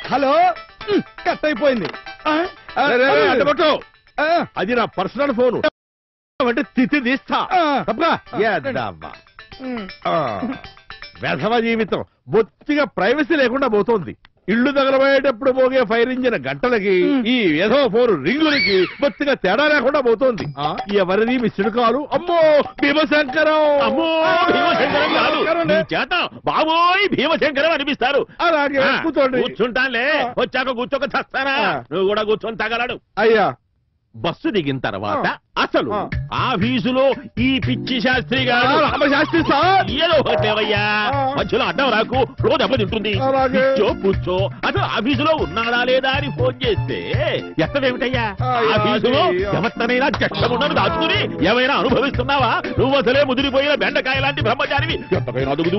Hello ఉమ్, cut అయిపోయింది ఆ, ఆ, రే, రే, రే, అడ్డపట్టు. ఆ, అది నా పర్సనల్ ఫోన్ అంటే తిథి తీస్తా ఆ. తప్పగా? ఆ. ఏద్దవ్వ. ఉమ్. ఆ. వెధవ జీవితం బొత్తిగా ప్రైవసీ లేకుండా పోతోంది ఇల్లు తగలబోయేటప్పుడు మోగే ఫైర్ ఇంజిన్ గంటలకి ఈ ఏదో ఫోన్ రింగులకి బొత్తిగా తేడా లేకుండా పోతోంది ఆ. ఎవరిది మిస్డ్ కాలు అమ్మో భీమశంకరం అమ్మో భీమశంకరం కాదు శంకరం. నీ చేత బాబోయ్ భీమశంకరం అనిపిస్తారు అలాగే ఆ, కూర్చోండి కూర్చుంటానులే ఆ. వచ్చాక కూర్చోక చస్తానా ఆ. నువ్వు కూడా కూర్చొని తగలడు అయ్యా బస్సు దిగిన తర్వాత ఆ. అసలు ఆ. ఆఫీసులో ఈ పిచ్చి శాస్త్రి గారు రామశాస్త్రి సార్ ఏదో ఒకటి లేవయ్యా ఆ. మధ్యలో అడ్డం రాకు రోజు దెబ్బ తింటుంది అలాగే. కూర్చో కూర్చో అసలు ఆఫీసులో ఉన్నాడా లేదా అని ఫోన్ చేస్తే ఎత్తమేమిటయ్యా ఆ, ఆఫీసులో అది, ఆ. ఎవరినైనా చట్టముండను దాచుకుని ఏమైనా అనుభవిస్తున్నావా నువ్వు అసలే ముదిరిపోయిన బెండకాయ లాంటి బ్రహ్మచారివి ఎంతకైనా అదుగుదు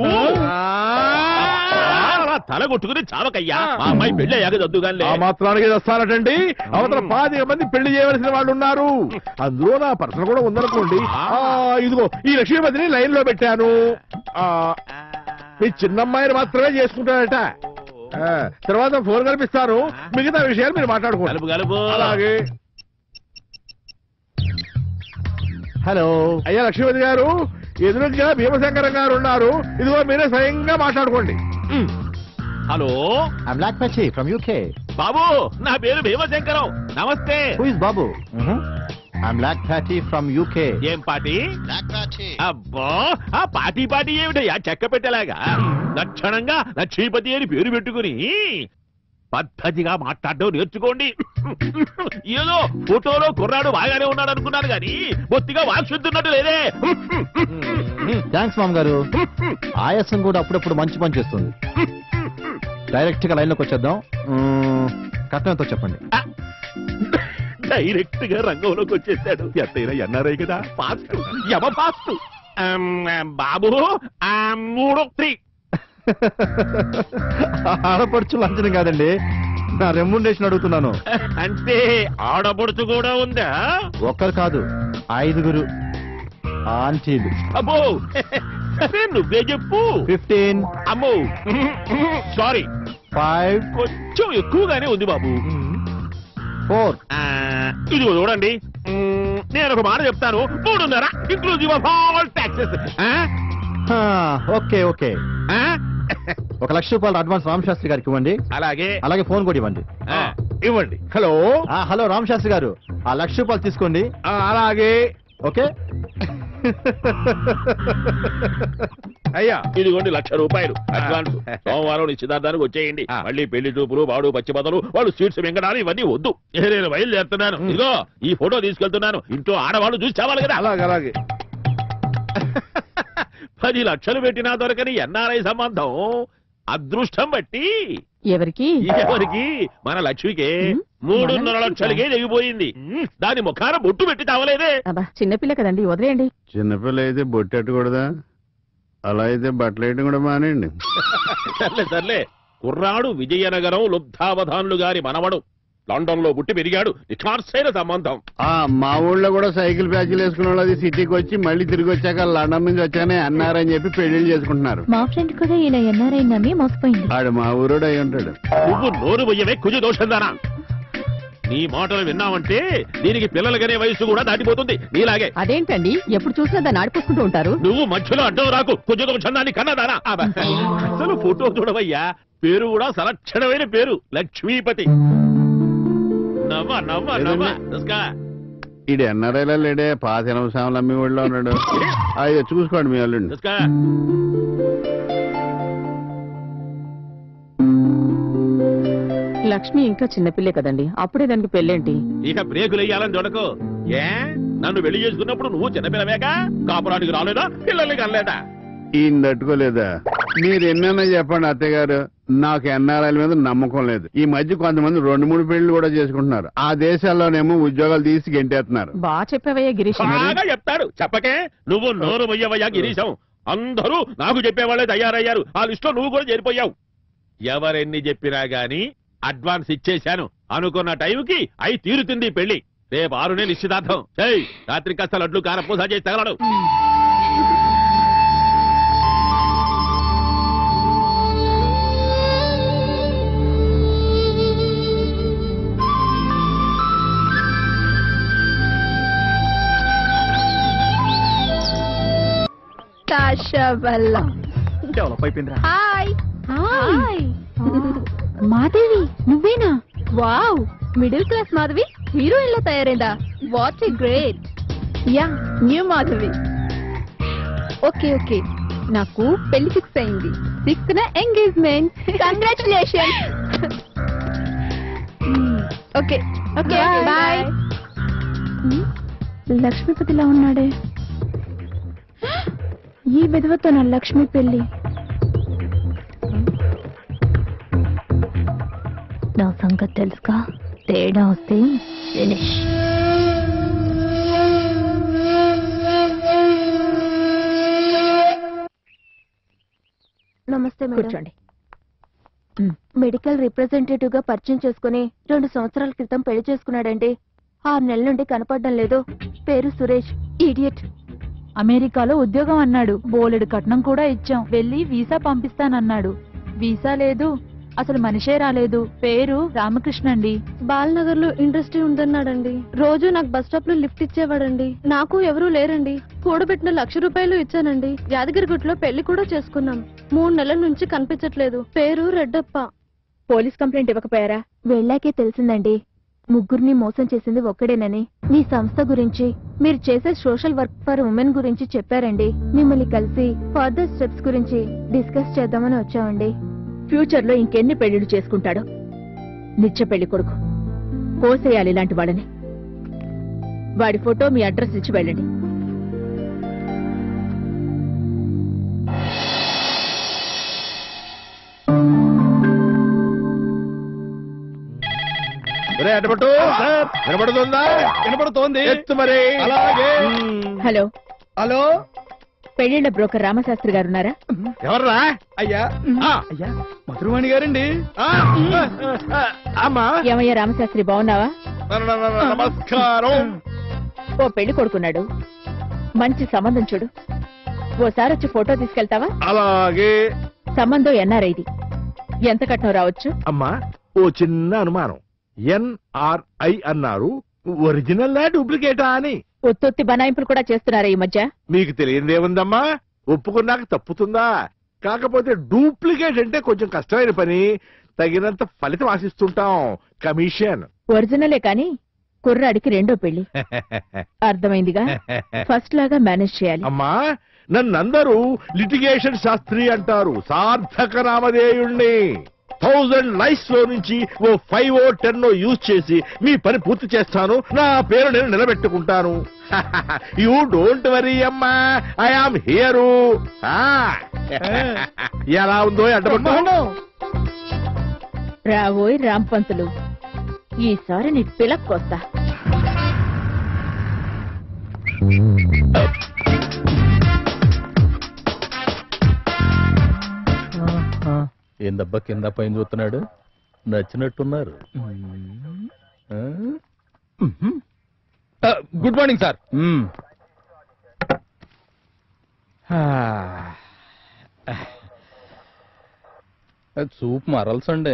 తల కొట్టుకుని చావకయ్యా మా అమ్మాయి పెళ్లి అయ్యాక దద్దుగానే ఆ మాత్రానికి వస్తానటండి అవతల పాతిక మంది పెళ్లి చేయవలసిన వాళ్ళు ఉన్నారు అందులో నా పర్సన్ కూడా ఉందనుకోండి ఆ, ఇదిగో ఈ లక్ష్మీపతిని లైన్ లో పెట్టాను ఆ, మీ చిన్నమ్మాయిని మాత్రమే చేసుకుంటాడట ఆ, తర్వాత ఫోన్ కల్పిస్తాను మిగతా విషయాలు మీరు మాట్లాడుకోండి కలుపు కలుపు అలాగే హలో అయ్యా లక్ష్మీపతి గారు ఎదురుగా భీమశంకరం గారు ఉన్నారు ఇదిగో మీరే స్వయంగా మాట్లాడుకోండి ఉమ్. హలో ఐమ్ లాక్ పచ్చి ఫ్రమ్ యూకే బాబు నా పేరు భీమశంకరం నమస్తే హూ ఇస్ బాబు ఐమ్ లాక్ ప్యాటీ ఫ్రమ్ యూకే ఏం పాటి అబ్బా ఆ పాటి పాటి ఏమిటయ్యా చెక్క పెట్టేలాగా లక్షణంగా లక్ష్మీపతి అని పేరు పెట్టుకుని పద్ధతిగా మాట్లాడడం నేర్చుకోండి ఏదో ఫోటోలో కుర్రాడు బాగానే ఉన్నాడు అనుకున్నాను గాని బొత్తిగా వాక్శుద్ధున్నట్టు లేదే థ్యాంక్స్ మామ్ గారు ఆయాసం కూడా అప్పుడప్పుడు మంచి పని చేస్తుంది డైరెక్ట్ గా లైన్ లోకి వచ్చేద్దాం మ్మ్, కట్నం ఎంతో చెప్పండి డైరెక్ట్ గా రంగంలోకి వచ్చేసాడు ఎంతైనా ఎన్ఆర్ఐ కదా ఫాస్ట్ యమ ఫాస్ట్ బాబు ఆ, మూడు త్రీ ఆడపడుచు లంచనం కాదండి నా రెమ్యునరేషన్ అడుగుతున్నాను అంటే ఆడబడుచు కూడా ఉందా ఒక్కరు కాదు ఐదుగురు ఆంటీలు అబ్బో అరే నువ్వే చెప్పు ఫిఫ్టీన్ అమ్మో సారీ ఫైవ్ కొంచెం ఎక్కువగానే ఉంది బాబు ఫోర్ ఆ, ఇదిగో చూడండి మ్మ్, నేను ఒక మాట చెప్తాను మూడున్నర inclusive of all taxes okay okay ఒక లక్ష రూపాయలు అడ్వాన్స్ రామ్ శాస్త్రి గారికి ఇవ్వండి అలాగే అలాగే ఫోన్ కూడా ఇవ్వండి ఆ, ఇవ్వండి హలో ఆ, హలో రామ్ శాస్త్రి గారు ఆ లక్ష రూపాయలు తీసుకోండి ఆ, అలాగే ఓకే అయ్యా ఇదిగోండి లక్ష రూపాయలు అడ్వాన్స్ ఆ. సోమవారం నిశ్చితార్థానికి వచ్చేయండి ఆ. మళ్ళీ పెళ్లి చూపులు వాడు పచ్చిబదలు వాళ్ళు స్వీట్స్ వెంకడాలు ఇవన్నీ వద్దు ఏ, నేను బయలుదేరుతున్నాను ఇదిగో ఈ ఫోటో తీసుకెళ్తున్నాను ఇంట్లో ఆడవాళ్ళు చూసి చావాలి కదా అలాగే అలాగే పది లక్షలు పెట్టినా దొరకని ఎన్ఆర్ఐ సంబంధం అదృష్టం బట్టి ఎవరికి ఎవరికి మన లక్ష్మికే ఉమ్, మూడున్నర మన లక్షలకే దిగిపోయింది ఉమ్, దాని ముఖాన బొట్టు పెట్టి తావలేదే అబ్బా చిన్నపిల్ల కదండి వదిలేయండి చిన్నపిల్ల అయితే బొట్టెట్టకూడదా అలా అయితే బట్టలు వేయడం కూడా మానేయండి సర్లే సర్లే కుర్రాడు విజయనగరం లుబ్ధావధానులు గారి మనవడు లండన్ లో పుట్టి పెరిగాడు నిఖార్సైన సంబంధం ఆ మా ఊళ్ళో కూడా సైకిల్ ప్యాచ్లు వేసుకున్న వాళ్ళు అది సిటీకి వచ్చి మళ్ళీ తిరిగి వచ్చాక లండన్ నుంచి వచ్చానే అన్నారని చెప్పి పెళ్లిళ్ళు చేసుకుంటున్నారు మా ఫ్రెండ్ కూడా ఇలా ఎన్ఆర్ఐ నమ్మి మోసపోయింది ఆడు మా ఊరోడు అయి ఉంటాడు నువ్వు నోరు బొయ్యవే కుజ దోషందానా నీ మాటలు విన్నావంటే దీనికి పిల్లలకనే వయసు కూడా దాటిపోతుంది నీలాగే అదేంటండి ఎప్పుడు చూసినా దాన్ని ఆడిపోసుకుంటూ ఉంటారు నువ్వు మధ్యలో అడ్డం రాకు కుజ దోషందాన్ని కన్నదానా అసలు ఫోటో చూడవయ్యా పేరు కూడా సలక్షణమైన పేరు లక్ష్మీపతి నవ్వ నవ్వ నవ్వ దుస్కా. ఈడు ఎన్ఆర్ఐలో లేడే పాత ఎనభై సాములు అమ్మి ఊళ్ళో ఉన్నాడు అయ్యో చూసుకోండి మీ అల్లుండి దుస్కా. లక్ష్మి ఇంకా చిన్నపిల్లే కదండి అప్పుడే దానికి పెళ్ళేంటి ఇక బ్రేకులు వేయాలని చూడకు ఏ నన్ను పెళ్లి చేసుకున్నప్పుడు నువ్వు చిన్నపిల్లవేగా కాపురానికి రాలేదా పిల్లల్ని కనలేదా ఈయన తట్టుకోలేదా మీరు ఎన్నైనా చెప్పండి అత్తయ్య గారు నాకు ఎన్ఆర్ఐల మీద నమ్మకం లేదు ఈ మధ్య కొంతమంది రెండు మూడు పెళ్లి కూడా చేసుకుంటున్నారు ఆ దేశాల్లోనేమో ఉద్యోగాలు తీసి గెంటేస్తున్నారు బాగా చెప్పావయ్యా గిరీష్ బాగా చెప్తాడు చెప్పకే నువ్వు నోరు మొయ్యవయ్యా గిరీశం అందరూ నాకు చెప్పేవాళ్ళే తయారయ్యారు ఆ లిస్టులో నువ్వు కూడా చేరిపోయావు ఎవరెన్ని చెప్పినా గాని అడ్వాన్స్ ఇచ్చేశాను అనుకున్న టైంకి అయి తీరుతుంది పెళ్లి రేపు ఆరునే నిశ్చితార్థం ఏయ్ రాత్రి కాస్త లడ్లు కారపూస చేసి తగలడు దశబల్ల డెవలప్ అయిపోయిందిరా హాయ్ హాయ్ మాదేవి నువ్వేనా wow middle class Madhavi heroine లో తయారైందా what a great yeah new Madhavi okay okay నాకు పెళ్లి ఫిక్స్ అయింది సిక్స్త్ న engagement congratulation okay okay boy లక్ష్మీపతిలా ఉన్నాడే ఈ విధవతో నా లక్ష్మి పెళ్లి నా సంగతి తెలుసుగా తేడా వస్తే ఫినిష్ నమస్తే మేడం కూర్చోండి మెడికల్ రిప్రజెంటేటివ్ గా పరిచయం చేసుకుని రెండు సంవత్సరాల క్రితం పెళ్లి చేసుకున్నాడండి ఆరు నెలల నుండి కనపడడం లేదు పేరు సురేష్ ఇడియట్ అమెరికాలో ఉద్యోగం అన్నాడు బోలెడు కట్నం కూడా ఇచ్చాం వెళ్ళి వీసా పంపిస్తానన్నాడు వీసా లేదు అసలు మనిషే రాలేదు పేరు రామకృష్ణ అండి బాలనగర్ లో ఇండస్ట్రీ ఉందన్నాడండి రోజు నాకు బస్ స్టాప్ లో లిఫ్ట్ ఇచ్చేవాడండి నాకు ఎవరూ లేరండి కూడబెట్టిన లక్ష రూపాయలు ఇచ్చానండి యాదగిరిగుట్లో పెళ్లి కూడా చేసుకున్నాం మూడు నెలల నుంచి కనిపించట్లేదు పేరు రెడ్డప్ప పోలీస్ కంప్లైంట్ ఇవ్వకపోయారా వెళ్ళాకే తెలిసిందండి ముగ్గురిని మోసం చేసింది ఒక్కడేనని మీ సంస్థ గురించి మీరు చేసే సోషల్ వర్క్ ఫర్ ఉమెన్ గురించి చెప్పారండి మిమ్మల్ని కలిసి ఫర్దర్ స్టెప్స్ గురించి డిస్కస్ చేద్దామని వచ్చామండి ఫ్యూచర్ లో ఇంకెన్ని పెళ్లిళ్ళు చేసుకుంటాడో నిత్య పెళ్లి కొడుకు కోసేయాలి ఇలాంటి వాళ్ళని వాడి ఫోటో మీ అడ్రస్ ఇచ్చి వెళ్ళండి ఒరే అడ్డపట్టు వినపడుతుందా వినపడుతోంది ఎత్తు మరి అలాగే. హలో హలో పెళ్లిళ్ల బ్రోకర్ రామశాస్త్రి గారు ఉన్నారా ఎవర్రా అయ్యా ఆ, అయ్యా మధురవాణి గారండి ఆ, ఆ, అమ్మా ఏమయ్యా రామశాస్త్రి బాగున్నావా న- న- న- నమస్కారం ఓ పెళ్లి కొడుకున్నాడు మంచి సంబంధం చూడు ఓసారి వచ్చి ఫోటో తీసుకెళ్తావా అలాగే సంబంధం ఎన్ఆర్ఐది ఎంత కట్నం రావచ్చు అమ్మా ఓ చిన్న అనుమానం ఎన్ఆర్ఐ అన్నారు ఒరిజినల్ డూప్లికేటా అని ఒత్తొత్తి బనాయింపులు కూడా చేస్తున్నారా ఈ మధ్య మీకు తెలియదేముందమ్మా ఒప్పుకున్నాక తప్పుతుందా కాకపోతే డూప్లికేట్ అంటే కొంచెం కష్టమైన పని తగినంత ఫలితం ఆశిస్తుంటాం కమిషన్ ఒరిజినలే కాని కుర్రాడికి రెండో పెళ్లి అర్థమైందిగా ఫస్ట్ లాగా మేనేజ్ చేయాలి అమ్మా నన్నందరూ లిటిగేషన్ శాస్త్రి అంటారు సార్థక నామధేయుణ్ణి థౌజండ్ లైఫ్స్ లో నుంచి o five o ten o use చేసి మీ పని పూర్తి చేస్తాను నా పేరు నేను నిలబెట్టుకుంటాను యూ డోంట్ వరీ అమ్మా ఐ ఆమ్ హియరు ఎలా ఉందో అడ్డపడ్డా రావోయ్ రాంపంతులు ఈసారి నీ పిలక్కొస్తా ఏందబ్బా కింద పైన చూస్తున్నాడు నచ్చినట్టున్నారు గుడ్ మార్నింగ్ సార్ సూప్ మరల్సండి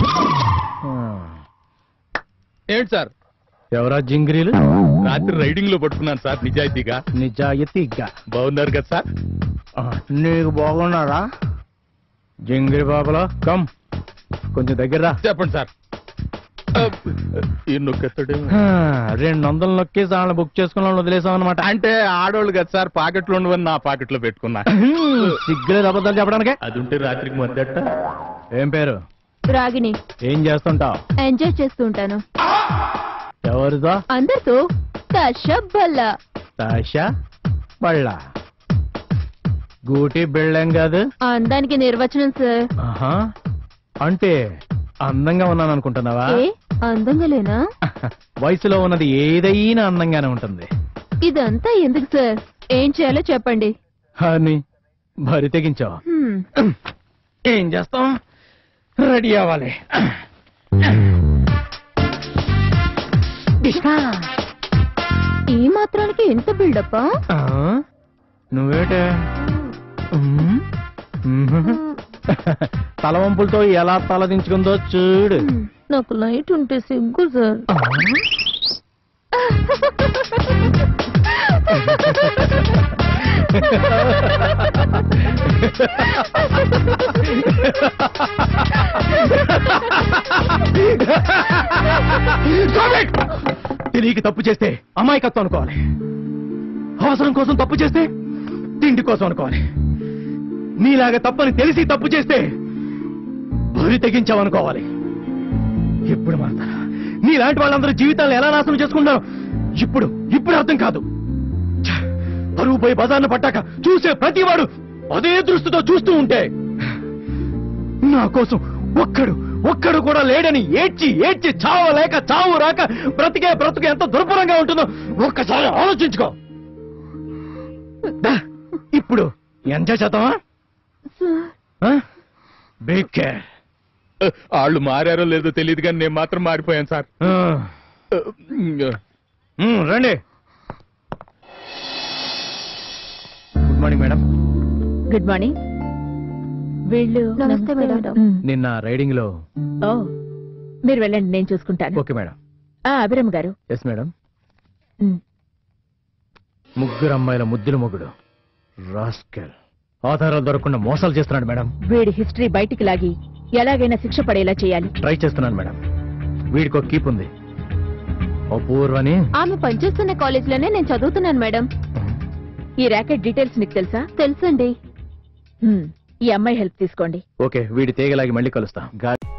ఏంటి సార్ ఎవరా జింగిరీలు రాత్రి రైడింగ్ లో పట్టుకున్నాను సార్ నిజాయితీగా నిజాయితీగా బాగున్నారు కదా సార్ నీకు బాగున్నారా జింగిరి బాబలా కమ్ కొంచెం దగ్గర చెప్పండి సార్ ఈ నొక్కెత్తడేమో రెండు వందలు నొక్కేసి వాళ్ళని బుక్ చేసుకున్న వాళ్ళని వదిలేసాం అనమాట అంటే ఆడోళ్ళు కదా సార్ పాకెట్లో ఉండవని నా పాకెట్లో పెట్టుకున్నా సిగ్గులేదు అబద్ధాలు చెప్పడానికి అది ఉంటే రాత్రికి మద్దట ఏం పేరు రాగిని ఏం చేస్తుంటావు ఎంజాయ్ చేస్తూ ఉంటాను ఎవరిదో అందరితో దశబల్ల తాష బళ్ళ గూటి బిళ్ళం కాదు అందానికి నిర్వచనం సార్ ఆహా అంటే అందంగా ఉన్నాను అనుకుంటున్నావా ఏ అందంగా లేనా వయసులో ఉన్నది ఏదైనా అందంగానే ఉంటుంది ఇదంతా ఎందుకు సార్ ఏం చేయాలో చెప్పండి అని భరి తెగించావు హ్మ్. ఏం చేస్తాం రెడీ అవ్వాలి ఈ మాత్రానికి ఎంత బిల్డప్ ఆ? నువ్వేటే ఉమ్. ఉమ్. తల వంపులతో ఎలా తల దించుకుందో చూడు నాకు లైట్ ఉంటే సిగ్గు సార్ తెలియక తప్పు చేస్తే అమాయకత్వం అనుకోవాలి అవసరం కోసం తప్పు చేస్తే తిండి కోసం అనుకోవాలి నీలాగా తప్పని తెలిసి తప్పు చేస్తే బరి తెగించావనుకోవాలి ఎప్పుడు మారుతారా నీలాంటి వాళ్ళందరూ జీవితాలను ఎలా నాశనం చేసుకుంటారు ఇప్పుడు ఇప్పుడు అర్థం కాదు ఛ! పరువు పోయి బజార్న పట్టాక చూసే ప్రతివాడు అదే దృష్టితో చూస్తూ ఉంటే నా కోసం ఒక్కడు ఒక్కడు కూడా లేడని ఏడ్చి ఏడ్చి చావలేక చావు రాక బ్రతికే బ్రతుకు ఎంత దుర్భరంగా ఉంటుందో ఒక్కసారి ఆలోచించుకో దా, ఇప్పుడు ఎంజాయ్ చేద్దామా బిగ్ కేర్ వాళ్ళు మారారో లేదో తెలియదు కానీ నేను మాత్రం మారిపోయాను సార్ రండి good morning madam good morning వీళ్ళు నమస్తే, మేడం. మ్. నిన్న రైడింగ్ లో ఓ మీరు వెళ్ళండి నేను చూసుకుంటాను ఓకే మేడం ఆ అభిరమ్ గారు ఎస్ మేడం మ్. ముగ్గురు అమ్మాయిల ముద్దుల మొగుడు రాస్కెల్ ఆధారాలు దొరకకుండా మోసాలు చేస్తున్నాడు మేడం వీడి హిస్టరీ బయటికి లాగి ఎలాగైనా శిక్ష పడేలా చేయాలి ట్రై చేస్తున్నాను మేడం వీడికి ఒక కీప్ ఉంది అపూర్వని ఆమె పనిచేస్తున్న కాలేజ్ లోనే నేను చదువుతున్నాను మేడం ఈ ర్యాకెట్ డీటెయిల్స్ నీకు తెలుసా తెలుసండి మ్. ఈ అమ్మాయి హెల్ప్ తీసుకోండి ఓకే వీడి తేగలాగి మళ్ళీ కలుస్తా గా-